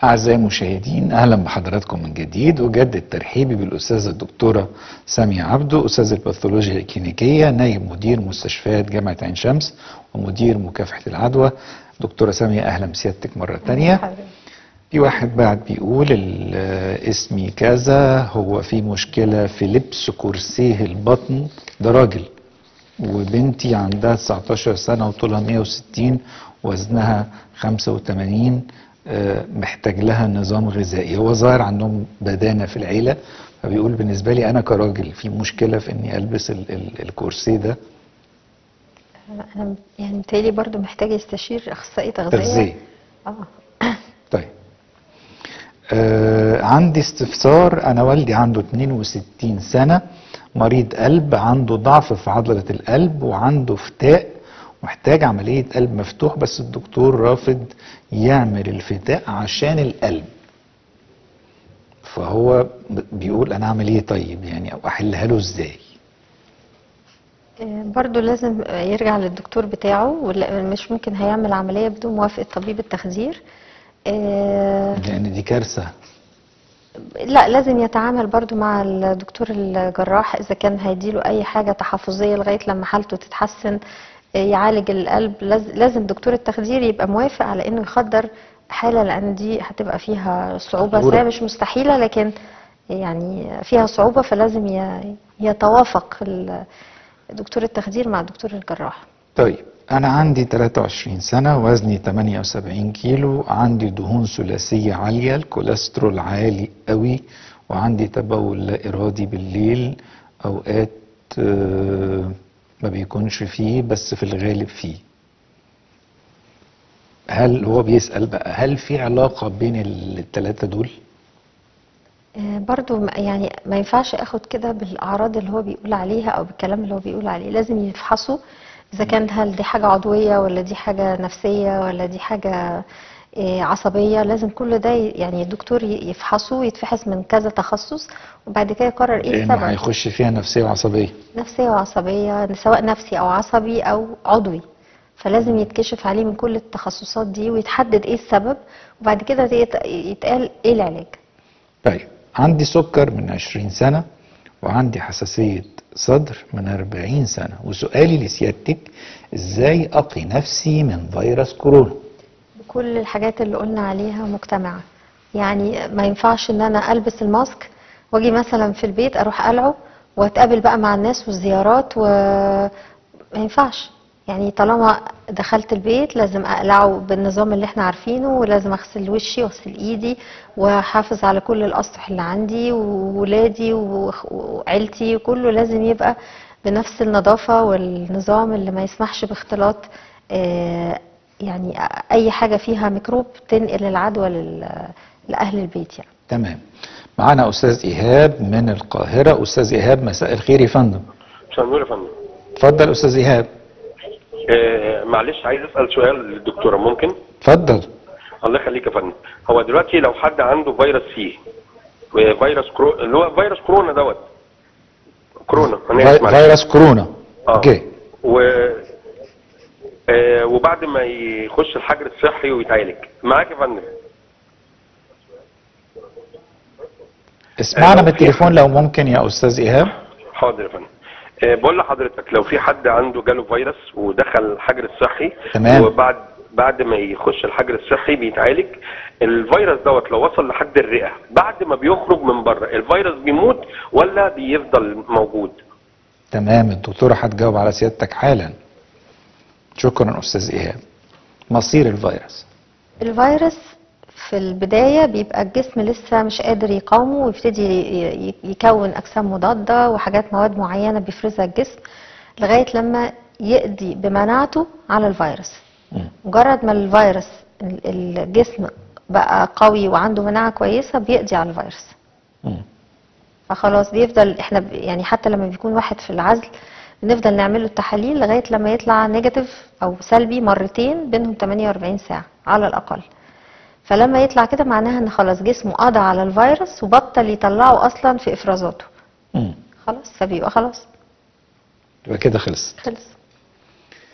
أعزائي المشاهدين أهلا بحضراتكم من جديد وجدد ترحيبي بالأستاذة الدكتورة سامية عبده أستاذ الباثولوجيا الكلينيكية نائب مدير مستشفيات جامعة عين شمس ومدير مكافحة العدوى دكتورة سامية أهلا بسيادتك مرة تانية في واحد بعد بيقول ال- اسمي كذا هو في مشكلة في لبس كرسيه البطن ده راجل وبنتي عندها 19 سنة وطولها 160 وزنها 85 آه، محتاج لها نظام غذائي هو ظاهر عندهم بدانة في العيلة فبيقول بالنسبة لي أنا كراجل في مشكلة في إني ألبس ال ال الكرسي ده انا يعني متهيألي برضو محتاج يستشير اخصائي تغذيه تغذية اه طيب آه عندي استفسار انا والدي عنده 62 سنة مريض قلب عنده ضعف في عضلة القلب وعنده فتاء محتاج عملية قلب مفتوح بس الدكتور رافض يعمل الفتاء عشان القلب فهو ب- بيقول انا اعمل ايه طيب يعني او احلها له ازاي آه، برضو لازم آه، يرجع للدكتور بتاعه ولا- مش ممكن هيعمل عمليه بدون موافقه طبيب التخدير آه، لان دي كارثة لا لازم يتعامل برضو مع الدكتور الجراح اذا كان هيديله اي حاجه تحفظيه لغايه لما حالته تتحسن آه، يعالج القلب لاز- لازم دكتور التخدير يبقى موافق على انه يخدر حاله لان دي هتبقى فيها صعوبه خطورة. هي مش مستحيله لكن يعني فيها صعوبه فلازم ي- يتوافق ال- دكتور التخدير مع دكتور الجراح طيب أنا عندي 23 سنة وزني 78 كيلو عندي دهون ثلاثية عالية الكوليسترول عالي قوي وعندي تبول لا إرادي بالليل أوقات آه، ما بيكونش فيه بس في الغالب فيه هل هو بيسأل بقى هل في علاقة بين الثلاثة دول؟ آه، برضو ما- يعني ما ينفعش اخد كده بالاعراض اللي هو بيقول عليها او بالكلام اللي هو بيقول عليه لازم يفحصوا اذا كان هل دي حاجه عضويه ولا دي حاجه نفسيه ولا دي حاجه آه، عصبيه لازم كل ده ي- يعني الدكتور ي- يفحصه ويتفحص من كذا تخصص وبعد كده يقرر ايه لأنه السبب هيخش فيها نفسية وعصبية نفسية وعصبية سواء نفسي أو عصبي أو عضوي فلازم يتكشف عليه من كل التخصصات دي ويتحدد ايه السبب وبعد كده يت- يتقال ايه العلاج طيب عندي سكر من 20 سنة وعندي حساسية صدر من 40 سنة وسؤالي لسيادتك ازاي اقي نفسي من فيروس كورونا كل الحاجات اللي قلنا عليها مجتمعة يعني ما ينفعش ان انا البس الماسك واجي مثلا في البيت اروح قلعه واتقابل بقى مع الناس والزيارات وما ينفعش يعني طالما دخلت البيت لازم اقلعه بالنظام اللي احنا عارفينه ولازم اغسل وشي واغسل ايدي واحافظ على كل الاسطح اللي عندي وولادي وخ- وعيلتي كله لازم يبقى بنفس النظافة والنظام اللي ما يسمحش باختلاط آه، يعني اي حاجه فيها ميكروب تنقل العدوى لل- لاهل البيت يعني تمام معانا استاذ ايهاب من القاهرة استاذ ايهاب مساء الخير يا فندم مساء النور يا فندم اتفضل استاذ ايهاب آه معلش عايز اسال سؤال للدكتوره ممكن اتفضل الله يخليك يا فندم هو دلوقتي لو حد عنده فيروس سي وفيروس كرو... اللي هو فيروس كورونا دوت كورونا انا في- اسف معلش. فيروس كورونا اه اوكي و آه وبعد ما يخش الحجر الصحي ويتعالج معاك يا فندم اسمعنا لو في بالتليفون حد- لو ممكن يا استاذ ايهاب حاضر يا فندم آه، بقول لحضرتك لو في حد عنده جاله فيروس ودخل الحجر الصحي تمام. وبعد بعد ما يخش الحجر الصحي بيتعالج الفيروس دوت لو وصل لحد الرئه بعد ما بيخرج من بره الفيروس بيموت ولا بيفضل موجود تمام الدكتورة هتجاوب على سيادتك حالا شكرا استاذ ايهاب مصير الفيروس الفيروس في البدايه بيبقى الجسم لسه مش قادر يقاومه ويبتدي ي- ي- يكون اجسام مضاده وحاجات مواد معينه بيفرزها الجسم لغايه لما يقضي بمناعته على الفيروس مم. مجرد ما الفيروس ال- الجسم بقى قوي وعنده مناعه كويسه بيقضي على الفيروس مم. فخلاص بيفضل احنا ب- يعني حتى لما بيكون واحد في العزل بنفضل نعمل له التحاليل لغايه لما يطلع نيجاتيف او سلبي مرتين بينهم 48 ساعه على الاقل فلما يطلع كده معناها ان خلاص جسمه قضى على الفيروس وبطل يطلعه اصلا في افرازاته مم. خلاص فبيبقى خلاص يبقى كده خلص خلص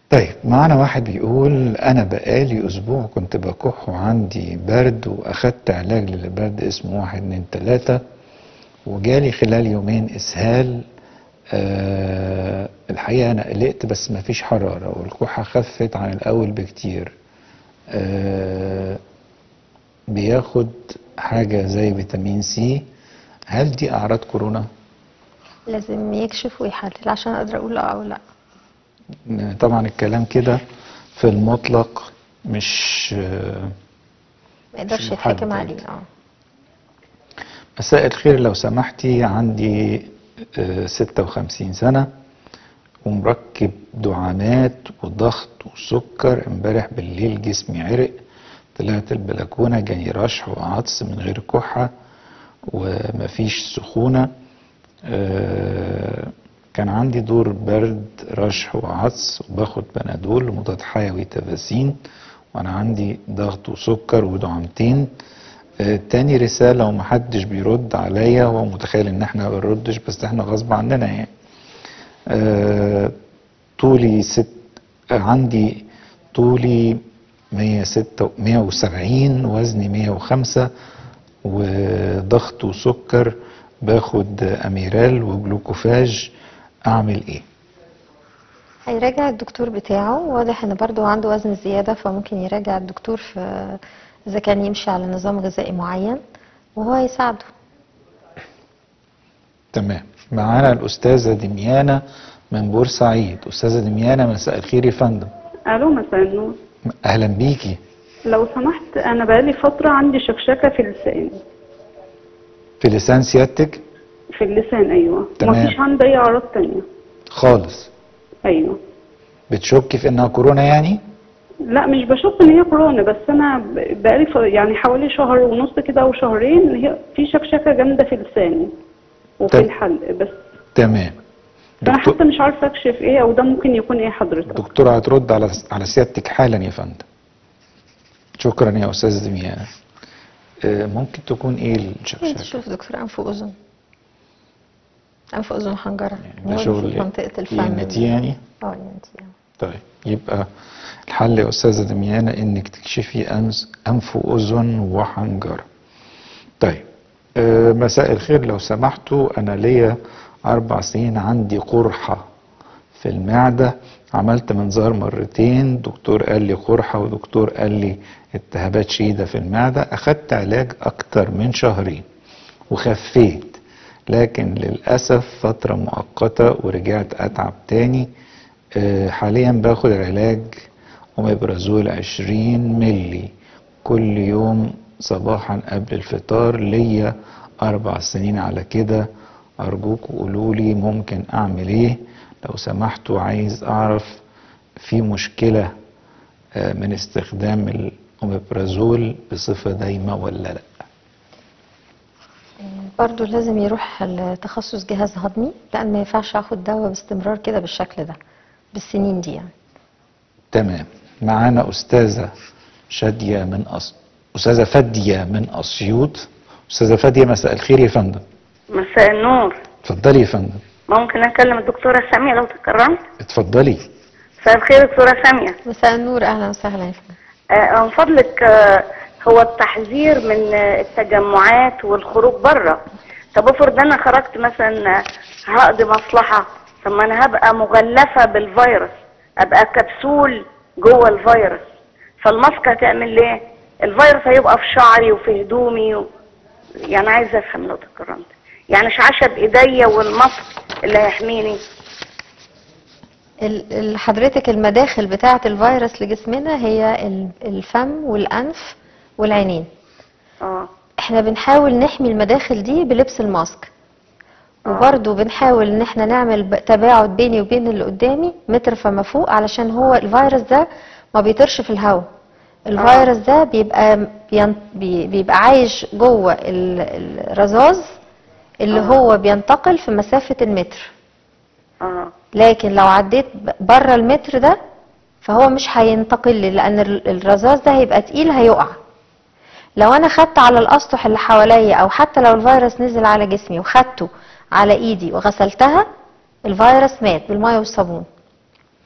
طيب معنا واحد بيقول انا بقالي اسبوع كنت بكح وعندي برد واخدت علاج للبرد اسمه واحد اتنين تلاتة وجالي خلال يومين اسهال أه الحقيقة انا قلقت بس مفيش حرارة والكحة خفت عن الاول بكتير أه بياخد حاجة زي فيتامين سي هل دي اعراض كورونا؟ لازم يكشف ويحلل عشان اقدر اقول اه او لا طبعا الكلام كده في المطلق مش آه، ما يقدرش مش يتحكم محدد. عليه اه مساء الخير لو سمحتي عندي آه، 56 سنة ومركب دعامات وضغط وسكر امبارح بالليل جسمي عرق طلعت البلكونة جاني رشح وعطس من غير كحة ومفيش سخونة آه، كان عندي دور برد رشح وعطس وباخد بنادول ومضاد حيوي تفاسين وانا عندي ضغط وسكر ودعامتين آه، تاني رسالة ومحدش بيرد عليا هو متخيل ان احنا ما بنردش بس احنا غصب عننا يعني آه، طولي ست آه، عندي طولي 106 170 وزني 105 وضغط وسكر باخد اميرال وجلوكوفاج اعمل ايه هيراجع الدكتور بتاعه واضح ان برضو عنده وزن زيادة فممكن يراجع الدكتور في اذا كان يمشي على نظام غذائي معين وهو يساعده تمام معانا الاستاذه دميانه من بورسعيد استاذه دميانه مساء الخير يا فندم الو مساء النور اهلا بيكي لو سمحت انا بقالي فتره عندي شكشكه في اللسان في لسان سيادتك في اللسان ايوه تمام. مفيش عندي اي اعراض تانية خالص ايوه بتشكي في انها كورونا يعني لا مش بشك ان هي كورونا بس انا ب- بقالي ف... يعني حوالي شهر ونص كده او شهرين هي في شكشكه جامده في لساني وفي طب. الحلق بس تمام فانا دكتور حتى مش عارفه اكشف ايه او ده ممكن يكون ايه حضرتك الدكتوره هترد على على سيادتك حالا يا فندم شكرا يا استاذ دميانه آه، ممكن تكون ايه الشكشكه تشوف دكتور انف واذن انف واذن حنجره ده هو شغل في منطقة الفم ENT يعني اه ENT. طيب يبقى الحل يا استاذه دميانه انك تكشفي أنس- انف واذن وحنجره طيب آه، مساء الخير لو سمحتوا انا ليا اربع سنين عندي قرحه في المعده عملت منظار مرتين دكتور قال لي قرحه ودكتور قال لي التهابات شديده في المعده اخدت علاج اكتر من شهرين وخفيت لكن للأسف فترة مؤقتة ورجعت أتعب تاني آه، حاليا باخد علاج أوميبرازول 20 ملي كل يوم صباحا قبل الفطار ليا أربع سنين على كده أرجوكوا قولوا لي ممكن أعمل إيه لو سمحتوا عايز أعرف في مشكلة آه، من استخدام الأوميبرازول بصفة دايمة ولا لأ برضو لازم يروح لتخصص جهاز هضمي لان ما ينفعش اخد دواء باستمرار كده بالشكل ده بالسنين دي يعني تمام معانا أستاذة شادية من أس... أستاذة فادية من أسيوط أستاذة فادية مساء الخير يا فندم مساء النور اتفضلي يا فندم ممكن اكلم الدكتوره ساميه لو تكرمت اتفضلي مساء الخير دكتوره ساميه مساء النور اهلا وسهلا يا فندم آه، من فضلك آه، هو التحذير من آه، التجمعات والخروج بره طب افرض انا خرجت مثلا آه، هقضي مصلحه طب ما انا هبقى مغلفه بالفيروس ابقى كبسول جوه الفيروس فالماسك هتعمل ليه الفيروس هيبقى في شعري وفي هدومي و... يعني عايزه افهم لو تكرمت يعني شعشه بايديا والماسك اللي هيحميني ال- ال- حضرتك المداخل بتاعة الفيروس لجسمنا هي ال- الفم والأنف والعينين اه احنا بنحاول نحمي المداخل دي بلبس الماسك وبرضه بنحاول ان احنا نعمل ب- تباعد بيني وبين اللي قدامي متر فما فوق علشان هو الفيروس ده ما بيطيرش في الهواء الفيروس ده بيبقى بين- بي- بيبقى عايش جوه ال- الرذاذ اللي هو بينتقل في مسافة المتر اه لكن لو عديت بره المتر ده فهو مش هينتقل لي لان ال- الرذاذ ده هيبقى تقيل هيقع لو انا خدت على الاسطح اللي حواليا او حتى لو الفيروس نزل على جسمي وخدته على ايدي وغسلتها الفيروس مات بالميه والصابون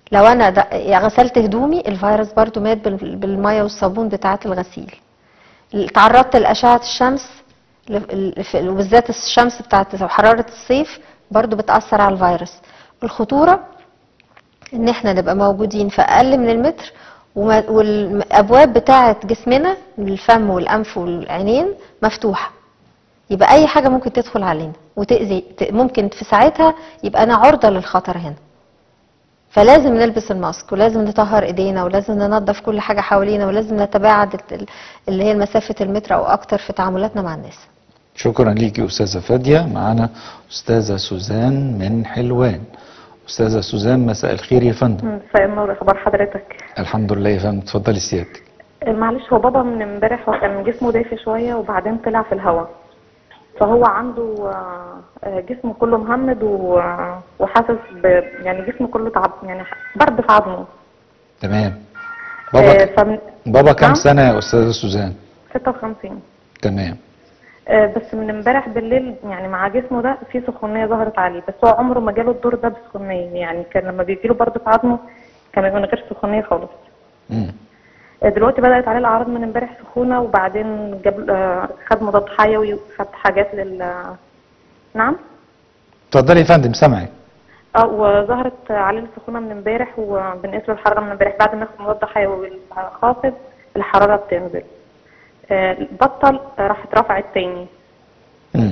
لو انا د- يعني غسلت هدومي الفيروس برضو مات بال- بالميه والصابون بتاعه الغسيل تعرضت لاشعه الشمس ل- ال- في- وبالذات الشمس بتاعه حراره الصيف برضو بتاثر على الفيروس الخطوره ان احنا نبقى موجودين في اقل من المتر وما- والابواب بتاعه جسمنا الفم والانف والعينين مفتوحه يبقى اي حاجه ممكن تدخل علينا وتاذي ت- ممكن في ساعتها يبقى انا عرضه للخطر هنا فلازم نلبس الماسك ولازم نطهر ايدينا ولازم ننظف كل حاجه حوالينا ولازم نتباعد ال- اللي هي مسافه المتر او اكتر في تعاملاتنا مع الناس شكرا ليكي أستاذة فادية معانا أستاذة سوزان من حلوان أستاذة سوزان مساء الخير يا فندم مساء النور اخبار حضرتك الحمد لله يا فندم اتفضلي سيادتك معلش هو بابا من امبارح هو كان جسمه دافي شويه وبعدين طلع في الهواء فهو عنده آه، آه، جسمه كله مهمد و- آه، وحاسس ب يعني جسمه كله تعب يعني برد في عظمه تمام آه، بابا فمن بابا كام نعم؟ سنة يا أستاذة سوزان 56 تمام آه، بس من امبارح بالليل يعني مع جسمه ده في سخونيه ظهرت عليه بس هو عمره ما جاله الدور ده بسخونيه يعني كان لما بيجيله برد في عظمه كان من غير سخونيه خالص مم. دلوقتي بدأت عليه الأعراض من امبارح سخونة وبعدين جاب آه، خد مضاد حيوي وخد حاجات لل نعم اتفضلي يا فندم سامعك اه وظهرت عليه السخونة من امبارح وبنقيس له الحرارة من امبارح بعد ما ياخد مضاد حيوي الخافض الحرارة بتنزل آه، بطل آه، راحت رفعت تاني مم.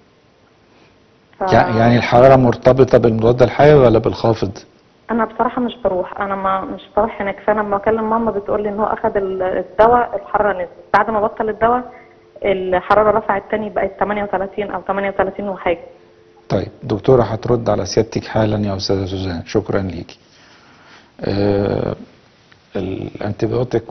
ف... يع- يعني الحرارة مرتبطة بالمضاد الحيوي ولا بالخافض؟ انا بصراحة مش بروح انا ما مش بروح هناك فانا لما اكلم ماما بتقول لي ان هو اخد ال- الدواء الحرارة نزلت بعد ما بطل الدواء الحرارة رفعت تاني بقت 38 او 38 وحاجة طيب دكتورة هترد على سيادتك حالا يا أستاذة سوزان شكرا ليكي آه الانتيبيوتيك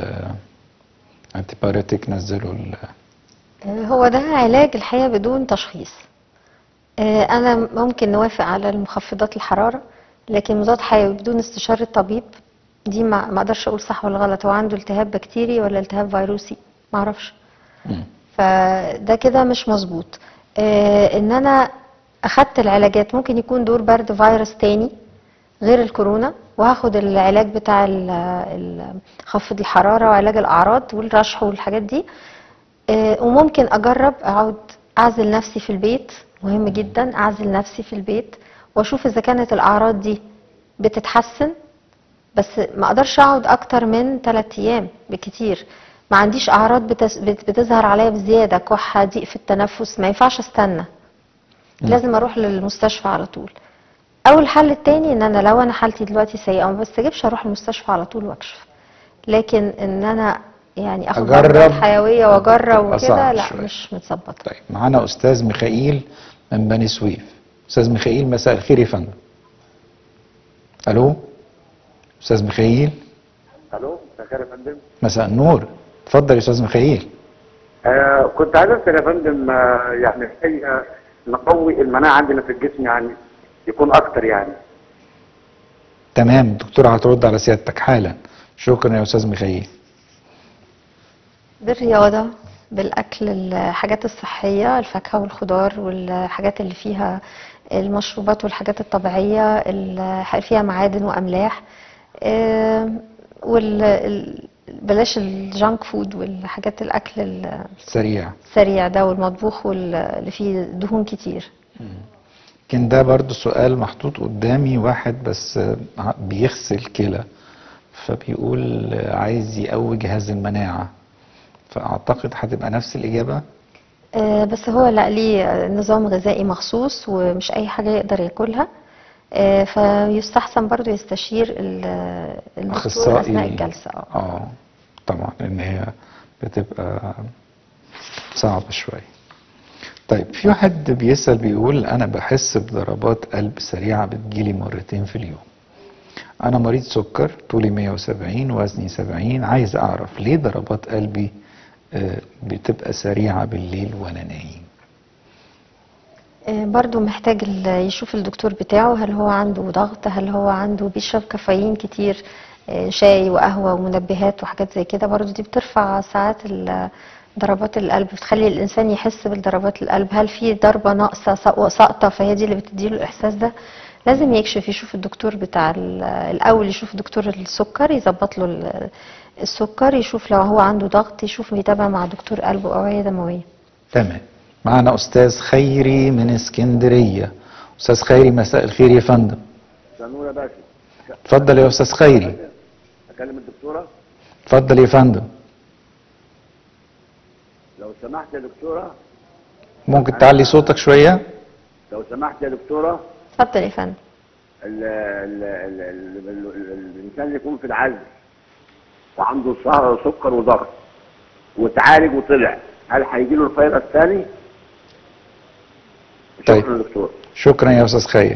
والانتيبيوتيك نزلوا ال- هو ده علاج الحقيقة بدون تشخيص آه، أنا ممكن نوافق على المخفضات الحرارة لكن مضاد حيوي بدون استشارة طبيب دي ما ما اقدرش اقول صح ولا غلط هو عنده التهاب بكتيري ولا التهاب فيروسي ما اعرفش مم. فده كده مش مظبوط آه، ان انا اخدت العلاجات ممكن يكون دور برد فيروس تاني غير الكورونا وهاخد العلاج بتاع ال- ال- خفض الحرارة وعلاج الأعراض والرشح والحاجات دي آه، وممكن أجرب أقعد أعزل نفسي في البيت مهم جدا أعزل نفسي في البيت وأشوف إذا كانت الأعراض دي بتتحسن بس ما أقدرش أقعد أكتر من 3 أيام بكتير ما عنديش أعراض بتس- بت- بتظهر عليا بزيادة كحة ضيق في التنفس ما ينفعش استنى لازم أروح للمستشفى على طول او الحل التاني ان انا لو انا حالتي دلوقتي سيئه وما بستجيبش اروح المستشفى على طول واكشف لكن ان انا يعني اخد أجرب ضربات حيويه واجرب تبقى وكده صعب لا شوية. مش متظبطه طيب معانا أستاذ ميخائيل من بني سويف أستاذ ميخائيل مساء الخير يا فندم ألو أستاذ ميخائيل الو مساء الخير يا فندم مساء النور اتفضل يا أستاذ ميخائيل آه كنت عايز اسال يا فندم آه يعني ازاي آه، نقوي المناعه عندنا في الجسم يعني يكون اكتر يعني تمام الدكتورة هترد على سيادتك حالا شكرا يا أستاذ ميخائيل بالرياضه بالاكل الحاجات الصحيه الفاكهه والخضار والحاجات اللي فيها المشروبات والحاجات الطبيعيه اللي فيها معادن واملاح آم، وال ال- بلاش الجانك فود والحاجات الاكل ال- سريع السريع ده والمطبوخ واللي فيه دهون كتير كان ده برضو سؤال محطوط قدامي واحد بس آه، بيغسل كلى فبيقول آه، عايز يقوي جهاز المناعة فأعتقد هتبقى نفس الإجابة آه، بس هو لا ليه نظام غذائي مخصوص ومش اي حاجة يقدر ياكلها آه، فيستحسن برضو يستشير ال- الدكتور اثناء الجلسة اه اه طبعا لأن هي بتبقى صعبة شوية طيب في واحد بيسأل بيقول أنا بحس بضربات قلب سريعة بتجيلي مرتين في اليوم أنا مريض سكر طولي 170 وزني 70 عايز أعرف ليه ضربات قلبي آه، بتبقى سريعة بالليل وأنا نايم آه، برضو محتاج ال- يشوف الدكتور بتاعه هل هو عنده ضغط هل هو عنده بيشرب كافيين كتير آه، شاي وقهوة ومنبهات وحاجات زي كده برضو دي بترفع ساعات ال- ضربات القلب بتخلي الانسان يحس بالضربات القلب هل في ضربه ناقصه سا- ساقطه فهي دي اللي بتديله الاحساس ده لازم يكشف يشوف الدكتور بتاع ال- الاول يشوف دكتور السكر يظبط له ال- السكر يشوف لو هو عنده ضغط يشوف يتابع مع دكتور قلب واوعيه دمويه تمام معنا استاذ خيري من اسكندريه استاذ خيري مساء الخير يا فندم سنورة باشا اتفضل يا استاذ خيري اكلم الدكتوره اتفضل يا فندم لو سمحت يا دكتوره ممكن تعلي صوتك شويه لو سمحت يا دكتوره اتفضل يا فندم ال ال ال ال ال ال الانسان اللي يكون في العزل وعنده سهر سكر وضغط وتعالج وطلع هل هيجي له الفيروس تاني؟ طيب. شكرا دكتور شكرا يا استاذ خيري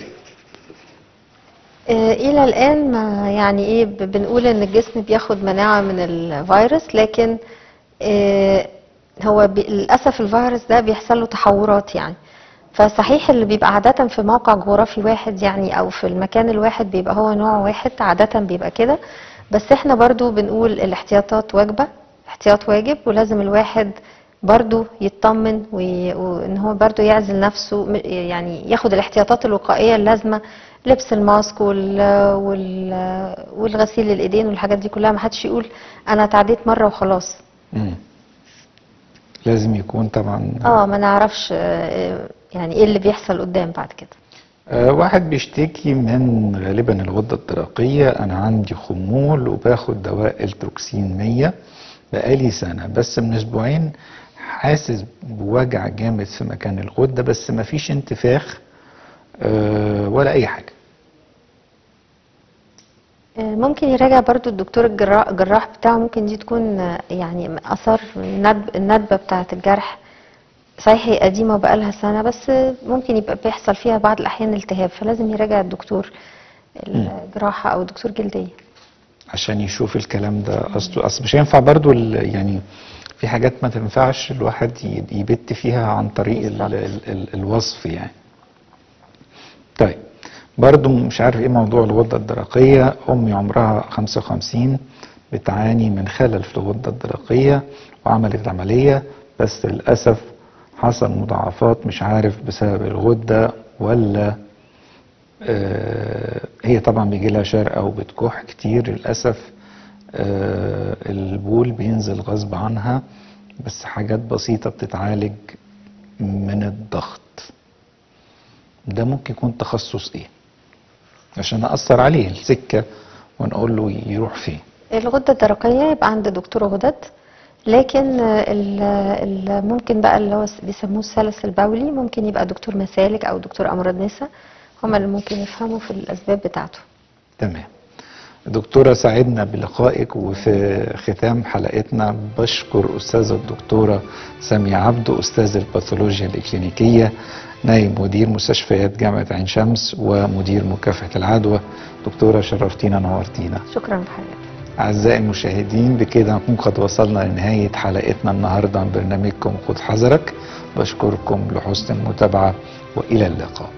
آه، الى الان ما يعني ايه ب- بنقول ان الجسم بياخد مناعه من الفيروس لكن آه، هو بي- للاسف الفيروس ده بيحصل له تحورات يعني فصحيح اللي بيبقى عادة في موقع جغرافي واحد يعني او في المكان الواحد بيبقى هو نوع واحد عادة بيبقى كده بس احنا برضو بنقول الاحتياطات واجبة احتياط واجب ولازم الواحد برضو يطمن وي- وان هو برضو يعزل نفسه م- يعني ياخد الاحتياطات الوقائية اللازمة لبس الماسك وال وال والغسيل الايدين والحاجات دي كلها ما حدش يقول انا تعديت مرة وخلاص مم. لازم يكون طبعا اه ما نعرفش آه، يعني ايه اللي بيحصل قدام بعد كده آه، واحد بيشتكي من غالبا الغدة الدرقية أنا عندي خمول وباخد دواء التروكسين 100 بقالي سنة بس من أسبوعين حاسس بوجع جامد في مكان الغدة بس مفيش انتفاخ آه، ولا أي حاجة آه، ممكن يراجع برضو الدكتور الجراح الجراح بتاعه ممكن دي تكون آه، يعني اثار الندب الندبه بتاعه الجرح صحيح هي قديمه وبقالها سنه بس آه، ممكن يبقى بيحصل فيها بعض الاحيان التهاب فلازم يراجع الدكتور الجراحه او دكتور جلديه عشان يشوف الكلام ده أصله أصل مش هينفع برضو ال- يعني في حاجات ما تنفعش الواحد ي- يبت فيها عن طريق ال بالظبط. ال ال الوصف يعني طيب برضو مش عارف ايه موضوع الغدة الدرقية امي عمرها 55 بتعاني من خلل في الغدة الدرقية وعملت العملية بس للأسف حصل مضاعفات مش عارف بسبب الغدة ولا آه، هي طبعا بيجي لها شرقة وبتكح كتير للأسف آه، البول بينزل غصب عنها بس حاجات بسيطة بتتعالج من الضغط ده ممكن يكون تخصص ايه عشان أأثر عليه السكة ونقول له يروح فين الغده الدرقيه يبقى عند دكتور غدد لكن آه، ال- ال- ممكن بقى اللي هو س- بيسموه السلس البولي ممكن يبقى دكتور مسالك او دكتور امراض نساء هما اللي ممكن يفهموا في الاسباب بتاعته تمام دكتورة سعدنا بلقائك وفي ختام حلقتنا بشكر أستاذة الدكتورة سامية عبده أستاذ الباثولوجيا الإكلينيكية نائب مدير مستشفيات جامعة عين شمس ومدير مكافحة العدوى دكتورة شرفتينا نورتينا شكرا لحضرتك أعزائي المشاهدين بكده نكون قد وصلنا لنهاية حلقتنا النهاردة من برنامجكم خذ حذرك بشكركم لحسن المتابعة وإلى اللقاء